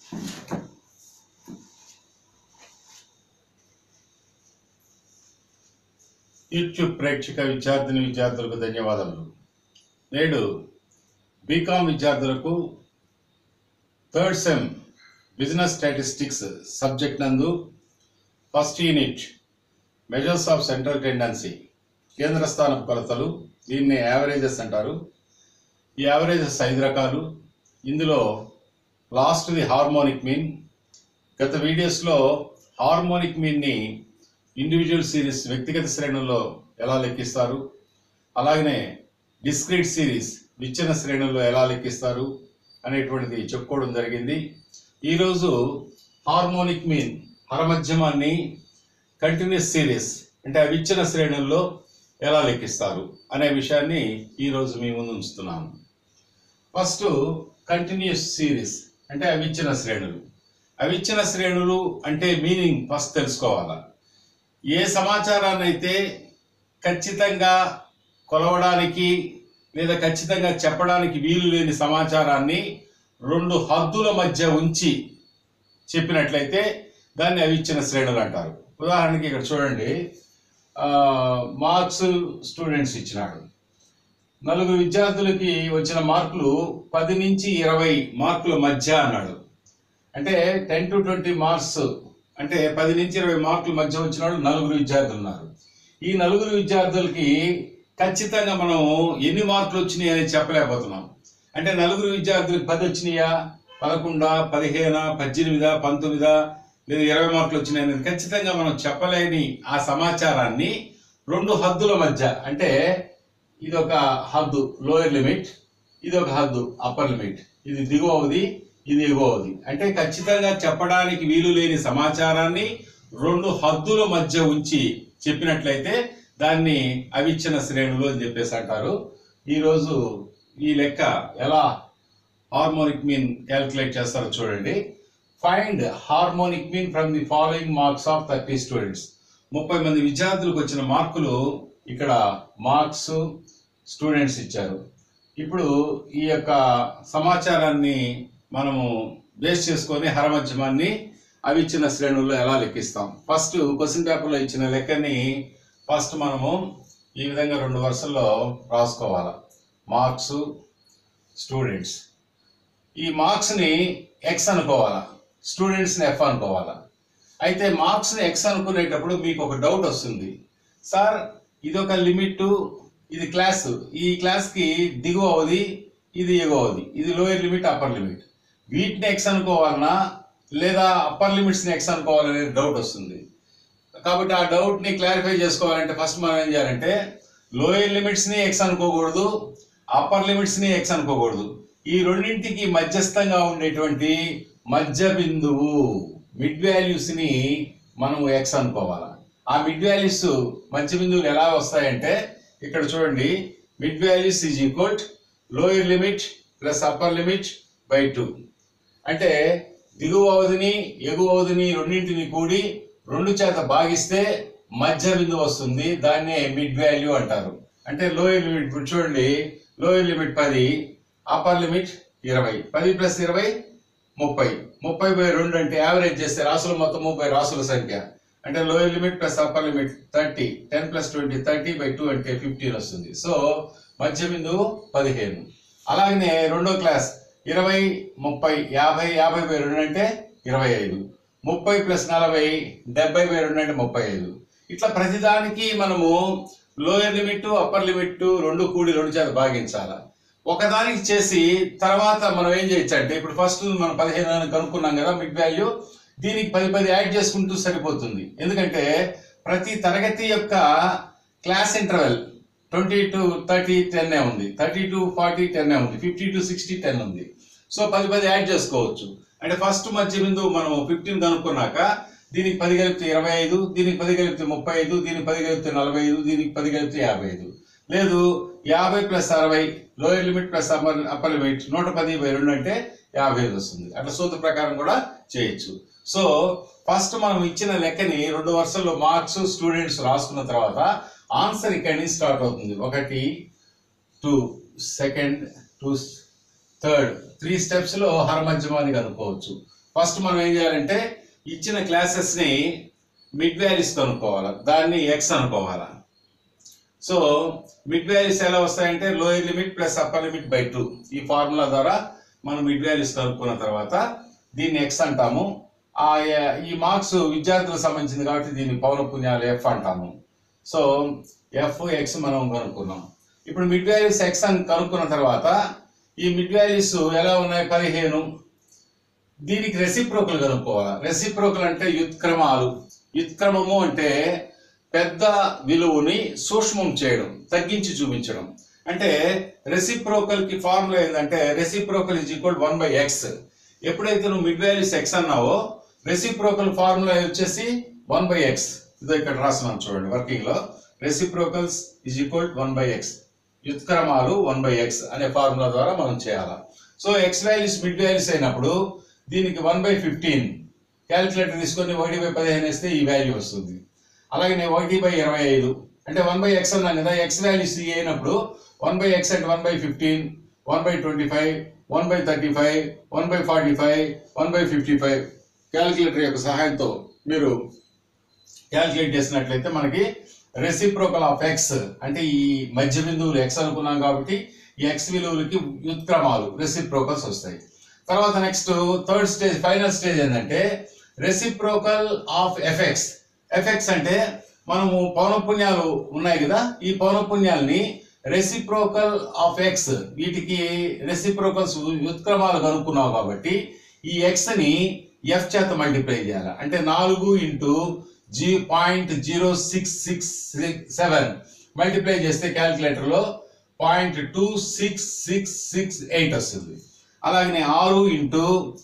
YouTube ప్రేక్షక విద్యార్థిని విద్యార్థులకు ధన్యవాదములు నేడు బీకామ్ విద్యార్థులకు third sem business statistics subject నందు first unit measures of central tendency కేంద్ర స్థానపు కొలతలు దీన్ని యావరేజెస్ అంటారు ఈ యావరేజెస్ ఐదు రకాలు ఇందులో లాస్ట్ది హార్మోనిక్ మీన్ గత వీడియోస్లో హార్మోనిక్ మీన్ని ఇండివిజువల్ సిరీస్ వ్యక్తిగత శ్రేణుల్లో ఎలా లెక్కిస్తారు అలాగనే డిస్క్రీట్ సిరీస్ విచ్ఛిన్న శ్రేణుల్లో ఎలా లెక్కిస్తారు అనేటువంటిది చెప్పుకోవడం జరిగింది ఈరోజు హార్మోనిక్ మీన్ హరమధ్యమాన్ని కంటిన్యూస్ సిరీస్ అంటే ఆ విచ్ఛిన్న శ్రేణుల్లో ఎలా లెక్కిస్తారు అనే విషయాన్ని ఈరోజు మీ ముందు ఉంచుతున్నాను ఫస్ట్ కంటిన్యూస్ సిరీస్ అంటే అవిచ్ఛిన్న శ్రేణులు అవిచ్ఛిన్న శ్రేణులు అంటే మీనింగ్ ఫస్ట్ తెలుసుకోవాలా ఏ సమాచారాన్ని అయితే ఖచ్చితంగా కొలవడానికి లేదా ఖచ్చితంగా చెప్పడానికి వీలు లేని సమాచారాన్ని రెండు హద్దుల మధ్య ఉంచి చెప్పినట్లయితే దాన్ని అవిచ్ఛిన్న శ్రేణులు అంటారు ఉదాహరణకి ఇక్కడ చూడండి ఆ, మార్క్స్ స్టూడెంట్స్ ఇచ్చినాడు నలుగురు విద్యార్థులకి వచ్చిన మార్కులు పది నుంచి ఇరవై మార్కుల మధ్య అన్నాడు అంటే టెన్ టు ట్వంటీ మార్క్స్ అంటే పది నుంచి ఇరవై మార్కుల మధ్య వచ్చిన వాళ్ళు నలుగురు విద్యార్థులు ఉన్నారు ఈ నలుగురు విద్యార్థులకి ఖచ్చితంగా మనం ఎన్ని మార్కులు వచ్చినాయి అని చెప్పలేకపోతున్నాం అంటే నలుగురు విద్యార్థులకు పది వచ్చినాయా పదకొండా పదిహేనా పద్దెనిమిదా పంతొమ్మిదా లేదా ఇరవై మార్కులు వచ్చినాయి అనేది ఖచ్చితంగా మనం చెప్పలేని ఆ సమాచారాన్ని రెండు హద్దుల మధ్య అంటే ఇది ఒక హద్దు లోయర్ లిమిట్ ఇది ఒక హద్దు అప్పర్ లిమిట్ ఇది దిగువది ఇది ఎగువది అంటే ఖచ్చితంగా చెప్పడానికి వీలు లేని సమాచారాన్ని రెండు హద్దుల మధ్య ఉంచి చెప్పినట్లయితే దాన్ని అవిచ్ఛిన్న శ్రేణులు అని చెప్పేసి అంటారు ఈరోజు ఈ లెక్క ఎలా హార్మోనిక్ మీన్ క్యాల్కులేట్ చేస్తారో చూడండి find harmonic mean from the following marks of thirty students ముప్పై మంది విద్యార్థులకు వచ్చిన మార్కులు ఇక్కడ మార్క్స్ స్టూడెంట్స్ ఇచ్చారు ఇప్పుడు ఈ యొక్క సమాచారాన్ని మనము బేస్ చేసుకొని హరమధ్యమాన్ని అవిచ్ఛిన్న శ్రేణుల్లో ఎలా లెక్కిస్తాం ఫస్ట్ క్వశ్చన్ పేపర్లో ఇచ్చిన లెక్కని ఫస్ట్ మనము ఈ విధంగా రెండు వరుసల్లో రాసుకోవాలి మార్క్స్ స్టూడెంట్స్ ఈ మార్క్స్ని ఎక్స్ అనుకోవాలా స్టూడెంట్స్ని ఎఫ్ అనుకోవాలా అయితే మార్క్స్ని ఎక్స్ అనుకునేటప్పుడు మీకు ఒక డౌట్ వస్తుంది సార్ ఇది ఒక లిమిట్ ఇది క్లాస్ ఈ క్లాస్కి దిగువ అవది ఇది ఎగువ అవది ఇది లోయర్ లిమిట్ అప్పర్ లిమిట్ వీటిని ఎక్స్ అనుకోవాలన్నా లేదా అప్పర్ లిమిట్స్ని ఎక్స్ అనుకోవాలనే డౌట్ వస్తుంది కాబట్టి ఆ డౌట్ని క్లారిఫై చేసుకోవాలంటే ఫస్ట్ మనం ఏం చేయాలంటే లోయర్ లిమిట్స్ని ఎక్స్ అనుకోకూడదు అప్పర్ లిమిట్స్ని ఎక్స్ అనుకోకూడదు ఈ రెండింటికి మధ్యస్థంగా ఉండేటువంటి మధ్య బిందువు మిడ్ వాల్యూస్ని మనం ఎక్స్ అనుకోవాలి ఆ మిడ్ వాల్యూస్ మధ్య బిందువులు ఎలా వస్తాయంటే ఇక్కడ చూడండి mid values is equal lower limit plus upper limit by two అంటే దిగువ అవధిని ఎగువ అవధిని రెండింటిని కూడి రెండు చేత భాగిస్తే మధ్య బిందువు వస్తుంది దాన్నే మిడ్ వాల్యూ అంటారు అంటే లోయర్ లిమిట్ ఇప్పుడు చూడండి లోయర్ లిమిట్ పది అప్పర్ లిమిట్ ఇరవై పది ప్లస్ ఇరవై ముప్పై ముప్పై బై రెండు అంటే యావరేజ్ చేస్తే రాసుల మొత్తం ముప్పై రాసుల సంఖ్య అంటే lower limit plus upper limit thirty ten plus twenty thirty by two అంటే ఫిఫ్టీన్ వస్తుంది సో మధ్య బిందువు పదిహేను అలాగనే రెండో క్లాస్ ఇరవై ముప్పై యాభై యాభై బై రెండు అంటే ఇరవై ఐదు ముప్పై ప్లస్ నలభై డెబ్బై బై రెండు అంటే ముప్పై ఐదు ఇట్లా ప్రతిదానికి మనము లోయర్ లిమిట్ అప్పర్ లిమిట్ రెండు కూడి రెండు చేత భాగించాలి ఒకదానికి చేసి తర్వాత మనం ఏం చేయొచ్చు అంటే ఇప్పుడు ఫస్ట్ మనం పదిహేను అని కనుక్కున్నాం కదా మిడ్ వాల్యూ దీనికి పది పది యాడ్ చేసుకుంటూ సరిపోతుంది ఎందుకంటే ప్రతి తరగతి యొక్క class interval twenty to thirty ten ఉంది థర్టీ టు ఫార్టీ టెన్ ఉంది ఫిఫ్టీ టు సిక్స్టీ టెన్ ఉంది సో పది పది యాడ్ చేసుకోవచ్చు అంటే ఫస్ట్ మధ్య బిందువు మనం ఫిఫ్టీన్ కనుక్కున్నాక దీనికి పది కలిపితే ఇరవై ఐదు దీనికి పది కలిపితే ముప్పై ఐదు దీనికి పది కలిపితే నలభై ఐదు దీనికి పది కలిపితే యాభై ఐదు లేదు యాభై ప్లస్ అరవై lower limit plus upper upper limit నూట పది బై రెండు అంటే యాభై ఐదు వస్తుంది అట్లా సూత్ర ప్రకారం కూడా చేయొచ్చు సో ఫస్ట్ మనం ఇచ్చిన లెక్కని రెండు వరుసల్లో మార్క్స్ స్టూడెంట్స్ రాసుకున్న తర్వాత ఆన్సర్ ఇక్కడి నుంచి స్టార్ట్ అవుతుంది ఒకటి two second two third three steps లో హరమధ్యమాన్ని కనుక్కోవచ్చు ఫస్ట్ మనం ఏం చేయాలంటే ఇచ్చిన క్లాసెస్ని మిడ్ వాల్యూస్ కనుక్కోవాలి దాన్ని ఎక్స్ అనుకోవాలా సో మిడ్ వాల్యూస్ ఎలా వస్తాయంటే lower limit plus upper limit by two ఈ ఫార్ములా ద్వారా మనం మిడ్ వాల్యూస్ కనుక్కున్న తర్వాత దీన్ని ఎక్స్ అంటాము ఆ ఈ మార్క్స్ విద్యార్థులకు సంబంధించింది కాబట్టి దీన్ని పౌనపుణ్యాలు ఎఫ్ అంటాము సో ఎఫ్ ఎక్స్ మనం కనుక్కున్నాం ఇప్పుడు మిడ్ వాల్యూస్ ఎక్స్ అని కనుక్కున్న తర్వాత ఈ మిడ్ వాల్యూస్ ఎలా ఉన్నాయి పదిహేను దీనికి రెసిప్రోకల్ కనుక్కోవాలి రెసిప్రోకల్ అంటే యుత్క్రమాలు యుత్క్రమము అంటే పెద్ద విలువని సూక్ష్మం చేయడం తగ్గించి చూపించడం అంటే రెసిప్రోకల్ కి ఫార్ములా ఏంటంటే reciprocal is equal one by X ఎప్పుడైతే నువ్వు మిడ్ వాల్యూస్ ఎక్స్ అన్నావో రెసిప్రోకల్ ఫార్ములా వచ్చేసి వన్ బై ఎక్స్ ఇదో ఇక్కడ రాస్తున్నాను చూడండి వర్కింగ్ లో reciprocals is equal one by X యుత్క్రమాలు వన్ బై ఎక్స్ అనే ఫార్ములా ద్వారా మనం చేయాలి so X values mid values అయినప్పుడు దీనికి వన్ బై ఫిఫ్టీన్ క్యాలిక్యులేటర్ తీసుకొని ఒకటి బై పదిహేను వేస్తే ఈ వాల్యూ వస్తుంది అలాగే నేను ఒకటి బై ఇరవై ఐదు అంటే వన్ బై ఎక్స్ అన్నాను కదా ఎక్స్ వాల్యూస్ ఈ అయినప్పుడు వన్ బై ఎక్స్ అంటే one by fifteen one by twenty five one by thirty five one by forty five one by fifty five calculator యొక్క సహాయంతో మీరు క్యాలిక్యులేట్ చేసినట్లయితే మనకి రెసిప్రోకల్ ఆఫ్ ఎక్స్ అంటే ఈ మధ్య బిందువులు ఎక్స్ అనుకున్నాం కాబట్టి ఈ ఎక్స్ విలువలకి వ్యుత్క్రమాలు రెసిప్రోకల్స్ వస్తాయి తర్వాత next third stage final stage ఏంటంటే రెసిప్రోకల్ ఆఫ్ ఎఫెక్స్ ఎఫెక్స్ అంటే మనము పౌనపుణ్యాలు ఉన్నాయి కదా ఈ పౌనపుణ్యాలని రెసిప్రోకల్ ఆఫ్ ఎక్స్ వీటికి రెసిప్రోకల్స్ వ్యుత్క్రమాలు కనుక్కున్నావు కాబట్టి ఈ ఎక్స్ ని ఎఫ్ చేత మల్టిప్లై చేయాలి అంటే నాలుగు ఇంటూ జీ point zero six six seven multiply చేస్తే క్యాలిక్యులేటర్ లో point two six six six eight వస్తుంది అలాగనే ఆరు into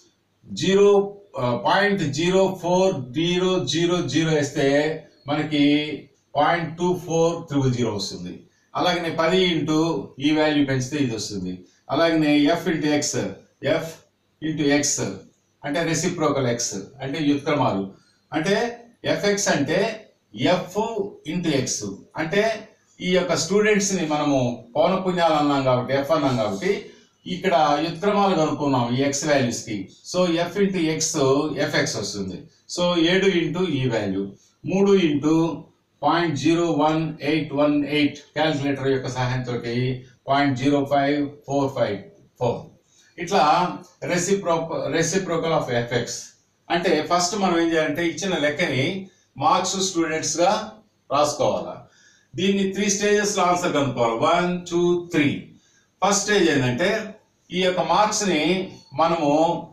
zero point zero four zero zero zero వేస్తే మనకి point two four triple zero వస్తుంది అలాగనే పది ఇంటూ ఈ వాల్యూ పెంచితే ఇది వస్తుంది అలాగనే F into X F into X అంటే రెసిప్రోకల్ ఎక్స్ అంటే వ్యుత్క్రమాలు అంటే ఎఫ్ఎక్స్ అంటే ఎఫ్ ఇంటూ ఎక్స్ అంటే ఈ యొక్క స్టూడెంట్స్ ని మనము పౌనపుణ్యాలు అన్నాం కాబట్టి ఎఫ్ అన్నాం కాబట్టి ఇక్కడ యుత్క్రమాలు కనుక్కున్నాం ఈ ఎక్స్ వాల్యూస్ కి so F into X FX వస్తుంది సో ఏడు ఇంటూ ఈ వాల్యూ మూడు into point zero one eight one eight calculator యొక్క సహాయంతో point zero five four five four ఇట్లా రెసిప్రో రెసిప్రోకల్ ఆఫ్ ఎఫెక్ట్స్ అంటే ఫస్ట్ మనం ఏం చేయాలంటే ఇచ్చిన లెక్కని మార్క్స్ స్టూడెంట్స్ గా రాసుకోవాలా దీన్ని త్రీ స్టేజెస్ లో ఆన్సర్ కనుక్కోవాలి one two three first stage ఏంటంటే ఈ యొక్క మార్క్స్ ని మనము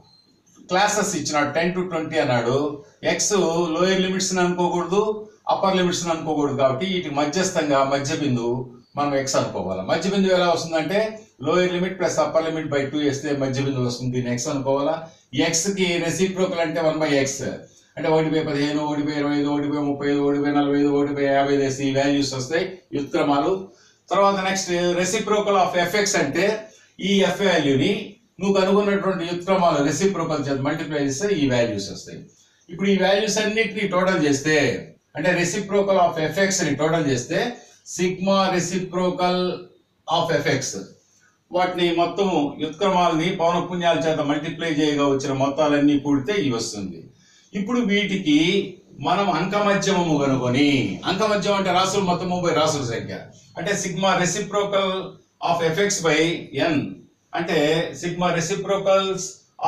క్లాసెస్ ఇచ్చినాడు టెన్ టు ట్వంటీ అన్నాడు ఎక్స్ లోయర్ లిమిట్స్ అనుకోకూడదు అప్పర్ లిమిట్స్ అనుకోకూడదు కాబట్టి వీటి మధ్యస్థంగా మధ్య బిందువు మనం ఎక్స్ అనుకోవాలి మధ్య బిందువు ఎలా వస్తుందంటే lower limit plus upper limit by two వేస్తే మధ్య బిందువు వస్తుంది దీన్ని ఎక్స్ అనుకోవాలా ఎక్స్ కి రెసిప్రోకల్ అంటే వన్ బై ఎక్స్ అంటే ఒకటి బై పదిహేను ఒకటి బై ఇరవై ఐదు ఒకటి బై ముప్పై ఐదు ఒకటి బై నలభై ఐదు ఒకటి బై యాభై ఐదు వేస్తే ఈ వాల్యూస్ వస్తాయి యుత్క్రమాలు తర్వాత నెక్స్ట్ రెసిప్రోకల్ ఆఫ్ ఎఫెక్ట్స్ అంటే ఈ ఎఫ్ వాల్యూని నువ్వు కనుగొన్నటువంటి యుత్క్రమాలు రెసిప్రోకల్ చేత మల్టిప్లై చేస్తే ఈ వాల్యూస్ వస్తాయి ఇప్పుడు ఈ వాల్యూస్ అన్నిటిని టోటల్ చేస్తే అంటే రెసిప్రోకల్ ఆఫ్ ఎఫెక్ట్స్ ని టోటల్ చేస్తే సిగ్మా రెసిప్రోకల్ ఆఫ్ ఎఫెక్ట్స్ వాటిని మొత్తం యుత్క్రమాలని పౌనపుణ్యాల చేత మల్టిప్లై చేయగా వచ్చిన మొత్తాలన్నీ కూడితే ఇవి వస్తుంది ఇప్పుడు వీటికి మనం అంకమధ్యమము కనుకొని అంకమధ్యం అంటే రాసులు మొత్తం బై రాసుల సంఖ్య అంటే sigma reciprocal of effects by N అంటే sigma reciprocals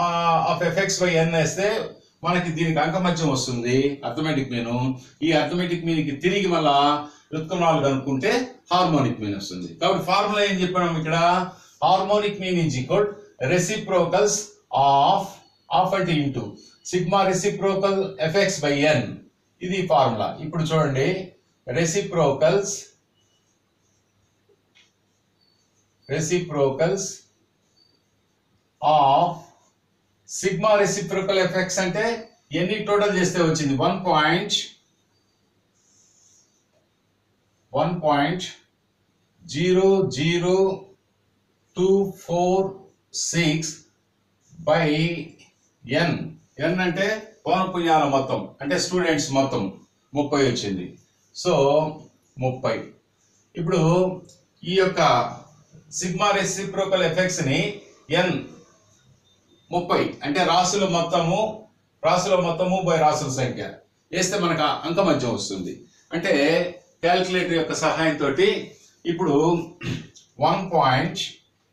of effects by N వేస్తే మనకి దీనికి అంకమధ్యం వస్తుంది అర్థమెటిక్ మీను ఈ అర్థమెటిక్ మీన్కి తిరిగి మళ్ళా వ్యుత్కరణాలు కనుక్కుంటే హార్మోనిక్ మీన్ వస్తుంది కాబట్టి ఫార్ములా ఏం చెప్పాము ఇక్కడ harmonic mean is equal reciprocals of of అంటే into sigma reciprocal effects by N ఇది ఫార్ములా ఇప్పుడు చూడండి reciprocals reciprocals of sigma reciprocal effects అంటే ఎన్ని టోటల్ చేస్తే వచ్చింది one point one point zero zero two four six by N N అంటే పౌనపుణ్యాల మొత్తం అంటే స్టూడెంట్స్ మొత్తం ముప్పై వచ్చింది సో ముప్పై ఇప్పుడు ఈ యొక్క సిగ్మా రెసిప్రోకల్ ఎఫెక్ట్స్ ని ఎన్ ముప్పై అంటే రాసుల మొత్తము రాసుల మొత్తము బై రాసుల సంఖ్య వేస్తే మనకు ఆ అంక మధ్యం వస్తుంది అంటే క్యాల్కులేటర్ యొక్క సహాయంతో ఇప్పుడు one point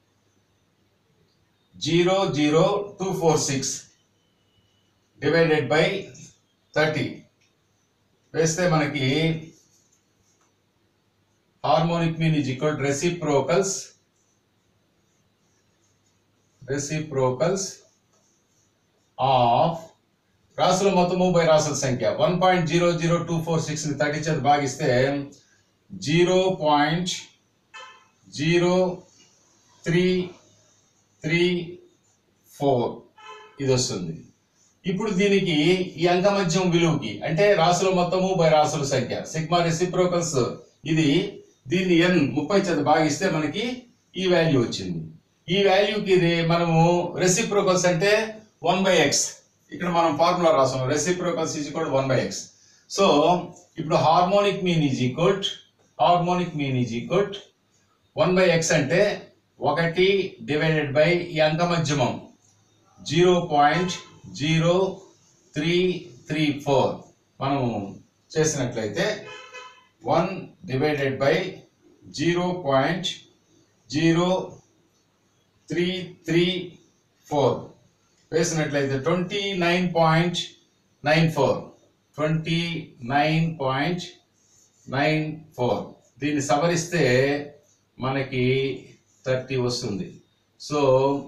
zero zero two four six divided by thirty వేస్తే మనకి harmonic mean is equal reciprocals reciprocals of రాసుల మొత్తము బై రాసుల సంఖ్య one point zero zero two four six thirty చేత భాగిస్తే zero point zero three three four ఇది వస్తుంది ఇప్పుడు దీనికి ఈ అంకమధ్యం విలువకి అంటే రాసుల మొత్తము బై రాసుల సంఖ్య సిగ్మా రెసిప్రోకల్స్ ఇది దీన్ని ఎన్ ముప్పై చేత భాగిస్తే మనకి ఈ వాల్యూ వచ్చింది ఈ వాల్యూకి ఇది మనము రెసిప్రోకల్స్ అంటే వన్ బై ఎక్స్ ఇక్కడ మనం ఫార్ములా రాసాం reciprocals is equal one by X so ఇప్పుడు harmonic mean is equal harmonic mean is equal one by X అంటే ఒకటి డివైడెడ్ బై ఈ అంకమధ్యమం zero point zero three three four మనము చేసినట్లయితే one divided by zero point zero three three four వేసినట్లయితే twenty nine point nine four twenty nine point nine four దీన్ని సవరిస్తే మనకి థర్టీ వస్తుంది సో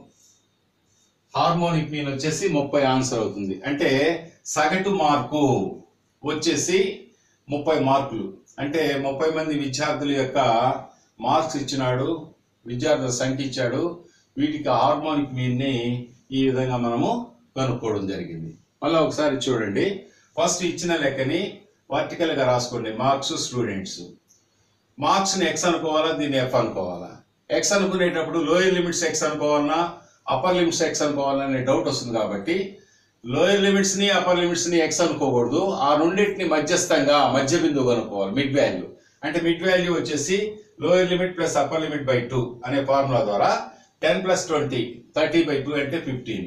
హార్మోనిక్ మీన్ వచ్చేసి ముప్పై ఆన్సర్ అవుతుంది అంటే సగటు మార్కు వచ్చేసి ముప్పై మార్కులు అంటే ముప్పై మంది విద్యార్థుల యొక్క మార్క్స్ ఇచ్చినాడు విద్యార్థుల సంఖ్య ఇచ్చాడు వీటికి హార్మోనిక్ మీన్ని ఈ విధంగా మనము కనుక్కోవడం జరిగింది మళ్ళీ ఒకసారి చూడండి ఫస్ట్ ఇచ్చిన లెక్కని వర్టికల్ గా రాసుకోండి మార్క్స్ స్టూడెంట్స్ మార్క్స్ ని ఎక్స్ అనుకోవాలా దీన్ని ఎఫ్ అనుకోవాలా ఎక్స్ అనుకునేటప్పుడు లోయర్ లిమిట్స్ ఎక్స్ అనుకోవాలన్నా అప్పర్ లిమిట్స్ ఎక్స్ అనుకోవాలన్నా అనే డౌట్ వస్తుంది కాబట్టి లోయర్ లిమిట్స్ ని అప్పర్ లిమిట్స్ ని ఎక్స్ అనుకోకూడదు ఆ రెండింటిని మధ్యస్థంగా మధ్య బిందువు అనుకోవాలి మిడ్ వాల్యూ అంటే మిడ్ వాల్యూ వచ్చేసి lower limit plus upper limit by two అనే ఫార్ములా ద్వారా ten plus twenty thirty by two అంటే ఫిఫ్టీన్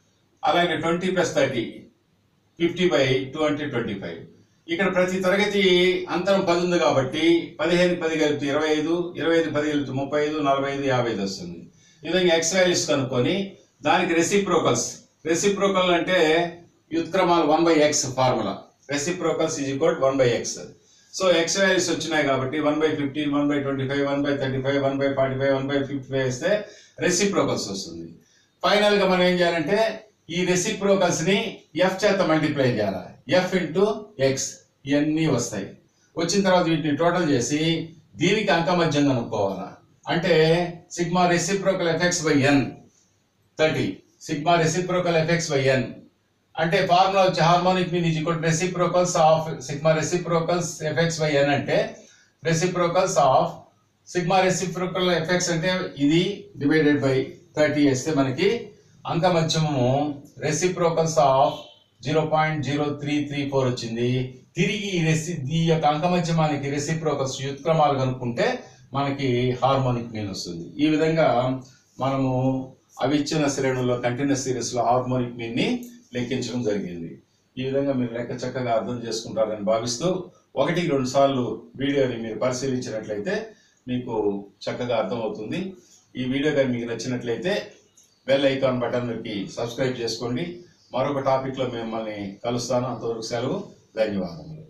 అలాగే twenty plus thirty fifty by two అంటే ట్వంటీ ఫైవ్ ఇక్కడ ప్రతి తరగతి అంతరం పది ఉంది కాబట్టి పదిహేను పది కలిపి ఇరవై ఐదు ఇరవై ఐదు పది కలిపి ముప్పై ఐదు నలభై ఐదు యాభై ఐదు వస్తుంది ఈ విధంగా ఎక్స్ వాల్యూస్ కనుక్కొని దానికి రెసిప్రోకల్స్ రెసిప్రోకల్ అంటే వ్యుత్క్రమాలు one by X formula reciprocals is equal one by X so X values వచ్చినాయి కాబట్టి one by fifteen one by twenty five one by thirty five one by forty five one by fifty five వేస్తే reciprocals వస్తుంది final గా మనం ఏం చేయాలంటే ఈ reciprocals ని ఎఫ్ చేత మల్టిప్లై చేయాలి ఎఫ్ ఇంటూ ఎక్స్ ఇవన్నీ వస్తాయి వచ్చిన తర్వాత వీటిని టోటల్ చేసి దీనికి అంకమధ్యం కనుక్కోవాలా అంటే sigma reciprocal effects by N thirty sigma reciprocal effects by N అంటే ఫార్ములా వచ్చి harmonic mean is equal reciprocals of sigma reciprocals effects by N అంటే reciprocals of sigma reciprocal effects అంటే ఇది డివైడెడ్ బై థర్టీ వేస్తే మనకి అంకమధ్యము reciprocals of zero point zero three three four వచ్చింది తిరిగి ఈ రెసి ఈ యొక్క అంకమధ్యమానికి రెసిప్రోకల్స్ యుత్క్రమాలు కనుక్కుంటే మనకి హార్మోనిక్ మీన్ వస్తుంది ఈ విధంగా మనము అవిచ్ఛిన్న శ్రేణుల్లో కంటిన్యూస్ సిరీస్ లో హార్మోనిక్ మీన్ ని లెక్కించడం జరిగింది ఈ విధంగా మీరు లెక్క చక్కగా అర్థం చేసుకుంటారని భావిస్తూ ఒకటికి రెండు సార్లు వీడియోని మీరు పరిశీలించినట్లయితే మీకు చక్కగా అర్థమవుతుంది ఈ వీడియో కానీ మీకు నచ్చినట్లయితే బెల్ ఐకాన్ బటన్ నొక్కి సబ్స్క్రైబ్ చేసుకోండి మరొక టాపిక్లో మిమ్మల్ని కలుస్తాను అంతవరకు సెలవు ధన్యవాదములు